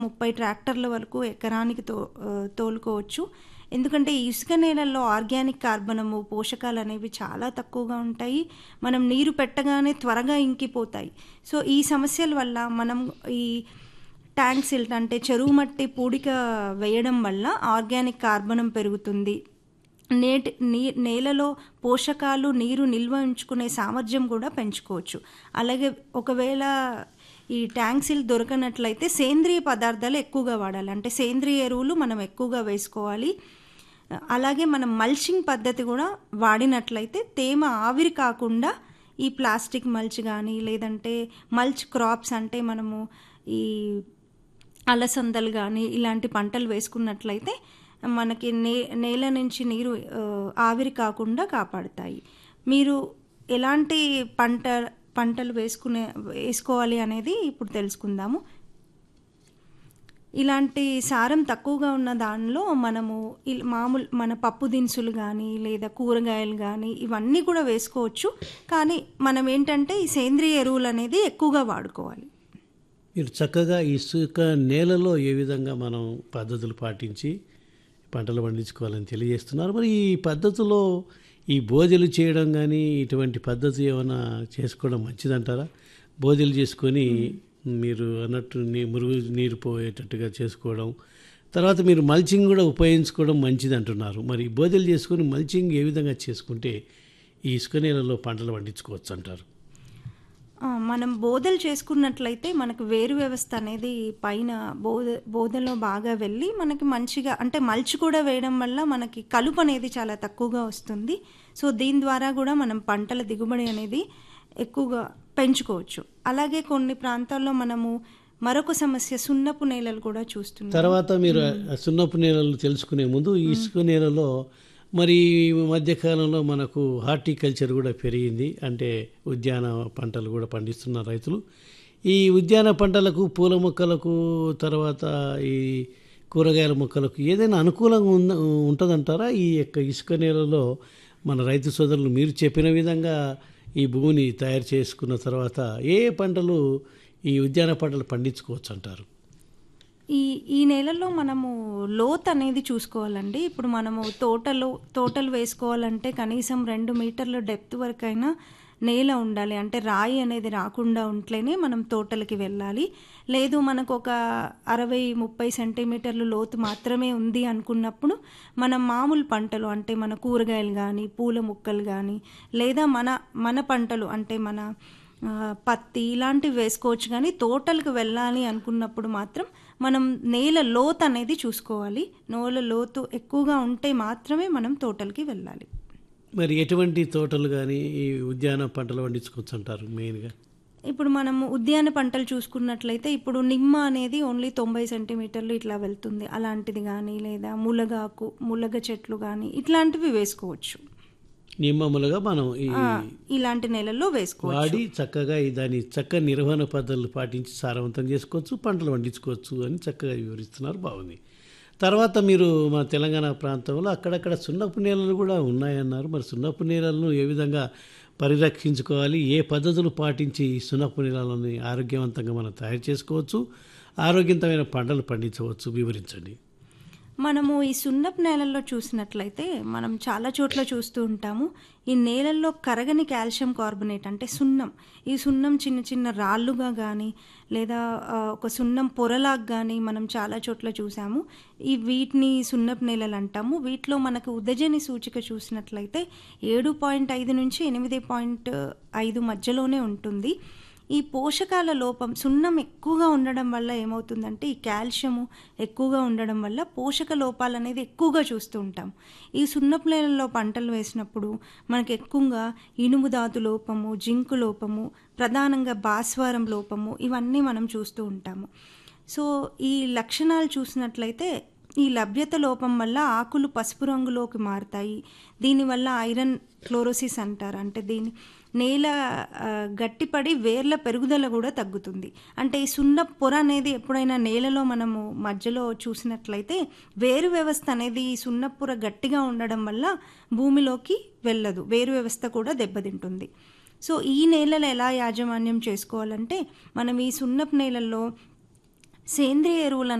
ముప్పై ట్రాక్టర్ల వరకు ఎకరానికి తో ఆహ్, తోలుకోవచ్చు. ఎందుకంటే ఈ ఇసుక నేలల్లో ఆర్గానిక్ కార్బనము, పోషకాలు అనేవి చాలా తక్కువగా ఉంటాయి. మనం నీరు పెట్టగానే త్వరగా ఇంకిపోతాయి. సో, ఈ సమస్యల వల్ల మనం ఈ ట్యాంక్ సిల్ట్ అంటే చెరువు మట్టి పూడిక వేయడం వల్ల ఆర్గానిక్ కార్బనం పెరుగుతుంది. నేటి నీ నేలలో పోషకాలు, నీరు నిల్వ ఉంచుకునే సామర్థ్యం కూడా పెంచుకోవచ్చు. అలాగే ఒకవేళ ఈ ట్యాంక్ సిల్ట్ దొరకనట్లయితే సేంద్రియ పదార్థాలు ఎక్కువగా వాడాలి. అంటే సేంద్రియ ఎరువులు మనం ఎక్కువగా వేసుకోవాలి. అలాగే మనం మల్చింగ్ పద్ధతి కూడా వాడినట్లయితే తేమ ఆవిరి కాకుండా ఈ ప్లాస్టిక్ మల్చ్ గానీ, లేదంటే మల్చ్ క్రాప్స్ అంటే మనము ఈ అలసందలు గానీ, ఇలాంటి పంటలు వేసుకున్నట్లయితే మనకి నే నేల నుంచి నీరు ఆహ్, ఆవిరి కాకుండా కాపాడుతాయి. మీరు ఎలాంటి పంట పంటలు వేసుకునే వేసుకోవాలి అనేది ఇప్పుడు తెలుసుకుందాము. ఇలాంటి సారం తక్కువగా ఉన్న దానిలో మనము ఇల్ మామూలు మన పప్పు దినుసులు గానీ, లేదా కూరగాయలు గానీ, ఇవన్నీ కూడా వేసుకోవచ్చు. కానీ మనం ఏంటంటే ఈ సేంద్రియ ఎరువులనేది ఎక్కువగా వాడుకోవాలి. మీరు చక్కగా ఇసుక నేలలో ఏ విధంగా మనం పద్ధతులు పాటించి పంటలు పండించుకోవాలని తెలియజేస్తున్నారు. మరి ఈ పద్ధతిలో ఈ బోదెలు చేయడం గానీ, ఇటువంటి పద్ధతి ఏమైనా చేసుకోవడం మంచిదంటారా? బోదెలు చేసుకొని మీరు అన్నట్టు నీ మురుగు నీరు పోయేటట్టుగా చేసుకోవడం. తర్వాత మీరు మల్చింగ్ కూడా ఉపయోగించుకోవడం మంచిదంటున్నారు. మరి బోదెలు చేసుకొని మల్చింగ్ ఏ విధంగా చేసుకుంటే ఈ ఇసుక నేలలో పంటలు పండించుకోవచ్చంటారు? ఆ! మనం బోదెలు చేసుకున్నట్లయితే మనకు వేరు వ్యవస్థ అనేది పైన బోద బోదెలో బాగా వెళ్ళి మనకి మంచిగా అంటే మల్చ్ కూడా వేయడం వల్ల మనకి కలుపు అనేది చాలా తక్కువగా వస్తుంది. సో, దీని ద్వారా కూడా మనం పంటల దిగుబడి అనేది ఎక్కువగా పెంచుకోవచ్చు. అలాగే కొన్ని ప్రాంతాల్లో మనము మరొక సమస్య సున్నపు నేలలు కూడా చూస్తున్నాం. తర్వాత మీరు ఆ సున్నపు నేలలు తెలుసుకునే ముందు ఈ ఇసుక నేలలో మరి ఈ మధ్యకాలంలో మనకు హార్టికల్చర్ కూడా పెరిగింది. అంటే ఉద్యాన పంటలు కూడా పండిస్తున్నారు రైతులు. ఈ ఉద్యాన పంటలకు, పూల మొక్కలకు, తర్వాత ఈ కూరగాయల మొక్కలకు ఏదైనా అనుకూలంగా ఉంద ఉంటదంటారా? ఈ యొక్క ఇసుక నేలలో మన రైతు సోదరులు మీరు చెప్పిన విధంగా ఈ భూమిని తయారు చేసుకున్న తర్వాత ఏ ఏ పంటలు ఈ ఉద్యాన పంటలు పండించుకోవచ్చంటారు? ఈ ఈ నేలల్లో మనము లోతు అనేది చూసుకోవాలండి. ఇప్పుడు మనము తోటలో తోటలు వేసుకోవాలంటే కనీసం 2 మీటర్ల డెప్త్ వరకైనా నేల ఉండాలి. అంటే రాయి అనేది రాకుండా ఉంటేనే మనం తోటలకి వెళ్ళాలి. లేదు మనకు ఒక 60, 30 సెంటీమీటర్లు లోతు మాత్రమే ఉంది అనుకున్నప్పుడు మనం మామూలు పంటలు అంటే మన కూరగాయలు గానీ, పూల మొక్కలు గానీ, లేదా మన మన పంటలు అంటే మన ఆహ్, పత్తి ఇలాంటివి వేసుకోవచ్చు గానీ తోటలకు వెళ్ళాలి అనుకున్నప్పుడు మాత్రం మనం నేల లోతు అనేది చూసుకోవాలి. నేల లోతు ఎక్కువగా ఉంటే మాత్రమే మనం తోటలకి వెళ్ళాలి. మరి ఎటువంటి తోటలు గానీ, ఈ ఉద్యాన పంటలు పండించుకోవచ్చంటారు మెయిన్‌గా? ఇప్పుడు మనము ఉద్యాన పంటలు చూసుకున్నట్లయితే ఇప్పుడు నిమ్మ అనేది ఓన్లీ 90 సెంటీమీటర్లు ఇట్లా వెళ్తుంది. అలాంటిది గానీ, లేదా ములగాకు, ములగ చెట్లు గానీ ఇట్లాంటివి వేసుకోవచ్చు. నిమ్మ, ములగ మనం ఈ ఆ! ఇలాంటి నేలల్లో వేసుకోవచ్చు. వాడి చక్కగా ఈ దాని చక్కని నిర్వహణ పద్ధతులు పాటించి సారవంతం చేసుకోవచ్చు, పంటలు పండించుకోవచ్చు అని చక్కగా వివరిస్తున్నారు. బాగుంది. తర్వాత మీరు మన తెలంగాణ ప్రాంతంలో అక్కడక్కడ సున్నపు నేలలు కూడా ఉన్నాయన్నారు. మరి సున్నపు నేలలను ఏ విధంగా పరిరక్షించుకోవాలి? ఏ పద్ధతులు పాటించి ఈ సున్నపు నేలలని ఆరోగ్యవంతంగా మనం తయారు చేసుకోవచ్చు? ఆరోగ్యవంతమైన పంటలు పండించవచ్చు వివరించండి. మనము ఈ సున్నపు నేలల్లో చూసినట్లయితే మనం చాలా చోట్ల చూస్తూ ఉంటాము. ఈ నేలల్లో కరగని కాల్షియం కార్బోనేట్ అంటే సున్నం. ఈ సున్నం చిన్న చిన్న రాళ్ళుగా గానీ, లేదా ఆహ్, ఒక సున్నం పొరలాగా గానీ మనం చాలా చోట్ల చూసాము. ఈ వీటిని సున్నపు నేలలు అంటాము. వీటిలో మనకు ఉదజని సూచిక చూసినట్లయితే 7.5 నుంచి 8.5 మధ్యలోనే ఉంటుంది. ఈ పోషకాల లోపం సున్నం ఎక్కువగా ఉండడం వల్ల ఏమవుతుందంటే ఈ కాల్షియము ఎక్కువగా ఉండడం వల్ల పోషక లోపాలనేది ఎక్కువగా చూస్తూ ఉంటాం. ఈ సున్నపు నేలల్లో పంటలు వేసినప్పుడు మనకు ఎక్కువగా ఇనుము ధాతు లోపము, జింకు లోపము, ప్రధానంగా భాస్వరం లోపము ఇవన్నీ మనం చూస్తూ ఉంటాము. సో, ఈ లక్షణాలు చూసినట్లయితే ఈ లభ్యత లోపం వల్ల ఆకులు పసుపు రంగులోకి మారతాయి. దీనివల్ల ఐరన్ క్లోరోసిస్ అంటారు. అంటే దీని నేల ఆహ్, గట్టిపడి వేర్ల పెరుగుదల కూడా తగ్గుతుంది. అంటే ఈ సున్నపు పొర అనేది ఎప్పుడైనా నేలలో మనము మధ్యలో చూసినట్లయితే వేరు వ్యవస్థ అనేది ఈ సున్నపు పొర గట్టిగా ఉండడం వల్ల భూమిలోకి వెళ్ళదు. వేరు వ్యవస్థ కూడా దెబ్బతింటుంది. సో, ఈ నేలలు ఎలా యాజమాన్యం చేసుకోవాలంటే మనం ఈ సున్నపు నేలల్లో సేంద్రియ ఎరువులను